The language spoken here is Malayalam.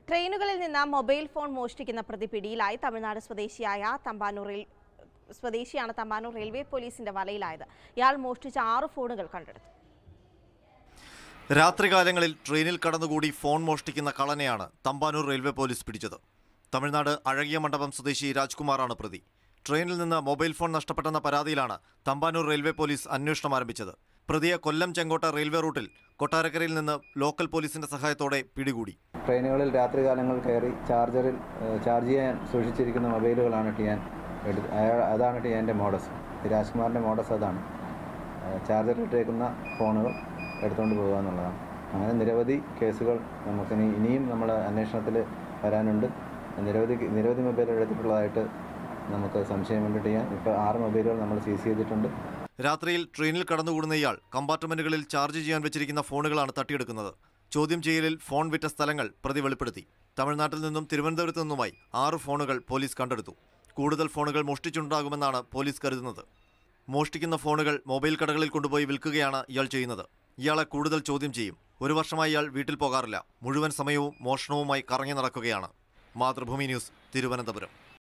ട്രെയിനുകളിൽ നിന്ന് മൊബൈൽ ഫോൺ മോഷ്ടിക്കുന്ന പ്രതി പിടിയിലായി തമിഴ്നാട് സ്വദേശിയായ തമ്പാനൂരിൽ സ്വദേശിയാണ് തമ്പാനൂർ റെയിൽവേ പോലീസിന്റെ വലയിലായത് ഇയാൾ മോഷ്ടിച്ച ആറ് ഫോണുകൾ കണ്ടെടുത്തു രാത്രികാലങ്ങളിൽ ട്രെയിനിൽ കടന്നുകൂടി ഫോൺ മോഷ്ടിക്കുന്ന കളനെയാണ് തമ്പാനൂർ റെയിൽവേ പോലീസ് പിടിച്ചത് തമിഴ്നാട് അഴകിയ മണ്ഡപം സ്വദേശി രാജ്കുമാറാണ് പ്രതി ട്രെയിനിൽ നിന്ന് മൊബൈൽ ഫോൺ നഷ്ടപ്പെട്ടെന്ന പരാതിയിലാണ് തമ്പാനൂർ റെയിൽവേ പോലീസ് അന്വേഷണം ആരംഭിച്ചത് പ്രതിയെ കൊല്ലം ചെങ്കോട്ട റെയിൽവേ റൂട്ടിൽ കൊട്ടാരക്കരയിൽ നിന്ന് ലോക്കൽ പോലീസിന്റെ സഹായത്തോടെ പിടികൂടി ട്രെയിനുകളിൽ രാത്രികാലങ്ങൾ കയറി ചാർജറിൽ ഏഹ്, ചാർജ് ചെയ്യാൻ സൂക്ഷിച്ചിരിക്കുന്ന മൊബൈലുകളാണ് ടിയാൻ എടു അയാൾ അതാണ് ടിയാൻ്റെ മോഡസ് ഈ രാജ്കുമാറിൻ്റെ മോഡസ് അതാണ് ഏഹ്, ചാർജറിലിട്ടേക്കുന്ന ഫോണുകൾ എടുത്തുകൊണ്ട് പോകുക എന്നുള്ളതാണ് അങ്ങനെ നിരവധി കേസുകൾ നമുക്കിനി ഇനിയും നമ്മൾ അന്വേഷണത്തിൽ വരാനുണ്ട് നിരവധി നിരവധി മൊബൈലുകൾ എടുത്തിട്ടുള്ളതായിട്ട് നമുക്ക് സംശയമുണ്ട് ടിയാൻ ഇപ്പോൾ ആറ് മൊബൈലുകൾ നമ്മൾ സീസ് ചെയ്തിട്ടുണ്ട് രാത്രിയിൽ ട്രെയിനിൽ കടന്നുകൂടുന്ന ഇയാൾ കമ്പാർട്ട്മെന്റുകളിൽ ചാർജ് ചെയ്യാൻ വെച്ചിരിക്കുന്ന ഫോണുകളാണ് തട്ടിയെടുക്കുന്നത് ചോദ്യം ചെയ്യലിൽ ഫോൺ വിറ്റ സ്ഥലങ്ങൾ പ്രതി വെളിപ്പെടുത്തി തമിഴ്നാട്ടിൽ നിന്നും തിരുവനന്തപുരത്തു നിന്നുമായി ആറ് ഫോണുകൾ പോലീസ് കണ്ടെടുത്തു കൂടുതൽ ഫോണുകൾ മോഷ്ടിച്ചുണ്ടാകുമെന്നാണ് പോലീസ് കരുതുന്നത് മോഷ്ടിക്കുന്ന ഫോണുകൾ മൊബൈൽ കടകളിൽ കൊണ്ടുപോയി വിൽക്കുകയാണ് ഇയാൾ ചെയ്യുന്നത് ഇയാളെ കൂടുതൽ ചോദ്യം ചെയ്യും ഒരു വർഷമായി ഇയാൾ വീട്ടിൽ പോകാറില്ല മുഴുവൻ സമയവും മോഷണവുമായി കറങ്ങി നടക്കുകയാണ് മാതൃഭൂമി ന്യൂസ് തിരുവനന്തപുരം